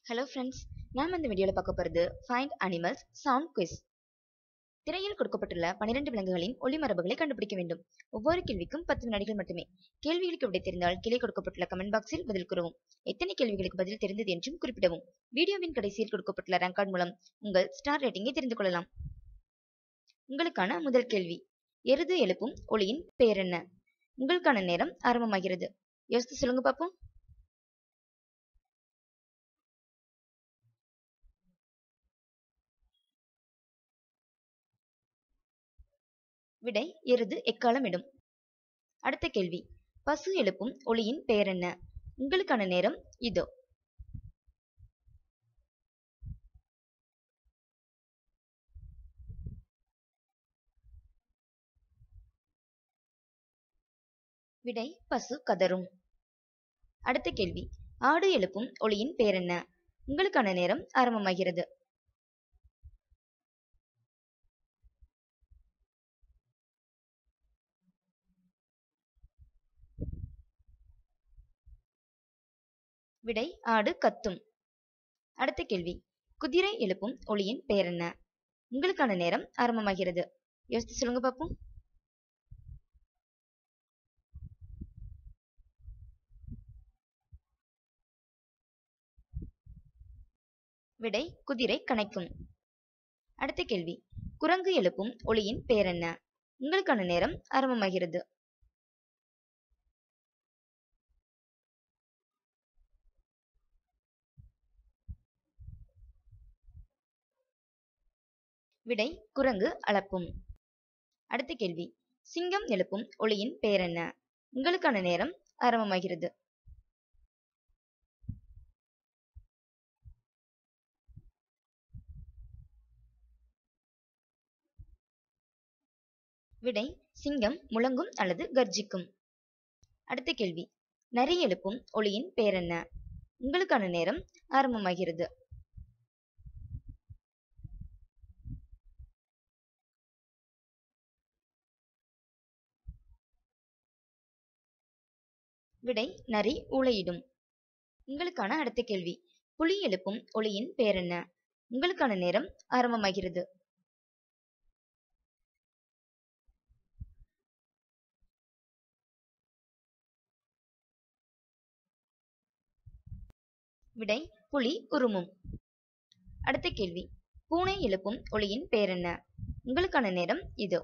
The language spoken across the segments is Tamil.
ஹலோ ஃப்ரெண்ட்ஸ் நாம் இந்த வீடியோவில் பார்க்க போகிறது ஃபைண்ட் அனிமல்ஸ் சவுண்ட் குவிஸ் திரையில் கொடுக்கப்பட்டுள்ள பன்னிரண்டு விலங்குகளின் ஒளிமரபுகளை கண்டுபிடிக்க வேண்டும் ஒவ்வொரு கேள்விக்கும் பத்து வினாடிகள் மட்டுமே கேள்விகளுக்கு விடை தெரிந்தால் கீழே கொடுக்கப்பட்டுள்ள கமெண்ட் பாக்ஸில் பதில் கூறவும் எத்தனை கேள்விகளுக்கு பதில் தெரிந்தது என்றும் குறிப்பிடவும் வீடியோவின் கடைசியில் கொடுக்கப்பட்டுள்ள ரேங்க் கார்டு மூலம் உங்கள் ஸ்டார் ரேட்டிங்கை தெரிந்து கொள்ளலாம் உங்களுக்கான முதல் கேள்வி எருது எழுப்பும் ஒளியின் பெயர் என்ன உங்களுக்கான நேரம் ஆரம்பமாகிறது யோசித்து சொல்லுங்க பார்ப்போம் விடை எருது எக்காலமிடும் அடுத்த கேள்வி பசு எழுப்பும் ஒளியின் பெயர் என்ன உங்களுக்கான நேரம் இதோ விடை பசு கதரும் அடுத்த கேள்வி ஆடு எழுப்பும் ஒளியின் பெயர் என்ன உங்களுக்கான நேரம் ஆரம்பமாகிறது விடை ஆடு கத்தும் அடுத்த கேள்வி குதிரை எழுப்பும் ஒளியின் பெயர் என்ன உங்களுக்கான நேரம் ஆரம்பமாகிறது யோசித்து சொல்லுங்க பார்ப்போம் விடை குதிரை கணைக்கும் அடுத்த கேள்வி குரங்கு எழுப்பும் ஒளியின் பெயர் என்ன உங்களுக்கான நேரம் ஆரம்பமாகிறது விடை குரங்கு அளப்பும் அடுத்த கேள்வி சிங்கம் எழுப்பும் ஒளியின் பெயர் என்ன உங்களுக்கான நேரம் ஆரம்பமாகிறது விடை சிங்கம் முழங்கும் அல்லது கர்ஜிக்கும் அடுத்த கேள்வி நரி எழுப்பும் ஒளியின் பெயர் என்ன உங்களுக்கான நேரம் ஆரம்பமாகிறது விடை நரி ஊளையிடும் உங்களுக்கான அடுத்த கேள்வி புலி எழுப்பும் ஒளியின் பெயர் என்ன உங்களுக்கான நேரம் ஆரம்பமாகிறது விடை புலி உருமும் அடுத்த கேள்வி பூனை எழுப்பும் ஒளியின் பெயர் என்ன உங்களுக்கான நேரம் இதோ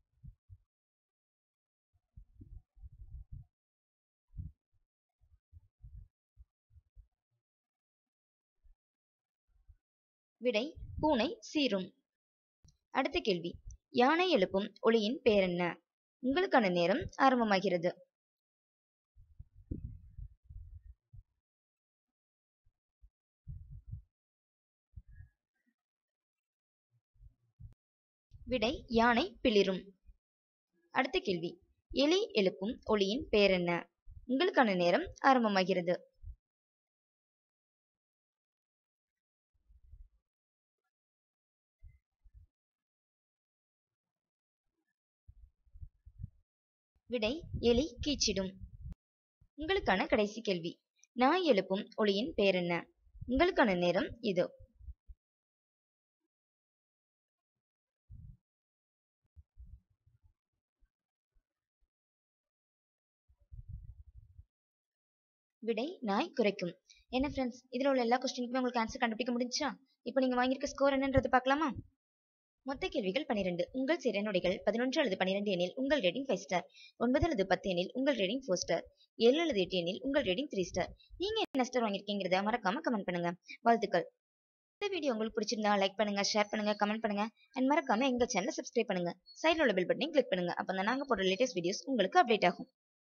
விடை பூனை சீரும் அடுத்த கேள்வி யானை எழுப்பும் ஒளியின் பெயர் என்ன உங்களுக்கான நேரம் ஆரம்பமாகிறது விடை யானை பிளிரும் அடுத்த கேள்வி எலி எழுப்பும் ஒளியின் பெயர் என்ன உங்களுக்கான நேரம் ஆரம்பமாகிறது விடை எலி கீச்சிடும் உங்களுக்கான கடைசி கேள்வி நாய் எழுப்பும் ஒளியின் பெயர் என்ன உங்களுக்கான நேரம் இதோ விடை நாய் குறைக்கும் என்ன ஃப்ரெண்ட்ஸ் இதுல உள்ள எல்லா கொஸ்டினுக்குமே உங்களுக்கு ஆன்சர் கண்டுபிடிக்க முடிஞ்சா இப்போ நீங்க வாங்கியிருக்க ஸ்கோர் என்னன்றது பார்க்கலாமா மொத்த கேள்விகள் பனிரெண்டு உங்கள் சிறனுடைகள் பதினொன்று அல்லது பன்னிரெண்டு எண்ணில் உங்கள் ரேட்டிங் ஃபைவ் ஸ்டார் ஒன்பது அல்லது பத்து எண்ணில் உங்கள் ரேட்டிங் ஃபோர் ஸ்டார் ஏழு அல்லது எட்டு எண்ணில் உங்கள் ரேட்டிங் த்ரீ ஸ்டார் நீங்க என்ன ஸ்டார் வாங்கியிருக்கீங்கிறத மறக்காம கமெண்ட் பண்ணுங்க வாழ்த்துக்கள் இந்த வீடியோ உங்களுக்கு பிடிச்சிருந்தா லைக் பண்ணுங்க ஷேர் பண்ணுங்க கமெண்ட் பண்ணுங்க அண்ட் மறக்காம எங்க சேனலை சப்ஸ்கிரைப் பண்ணுங்க சைடில் உள்ள பெல் பட்டனையும் கிளிக் பண்ணுங்க அப்போ நாங்க போடுற லேட்டஸ்ட் வீடியோஸ் உங்களுக்கு அப்டேட் ஆகும்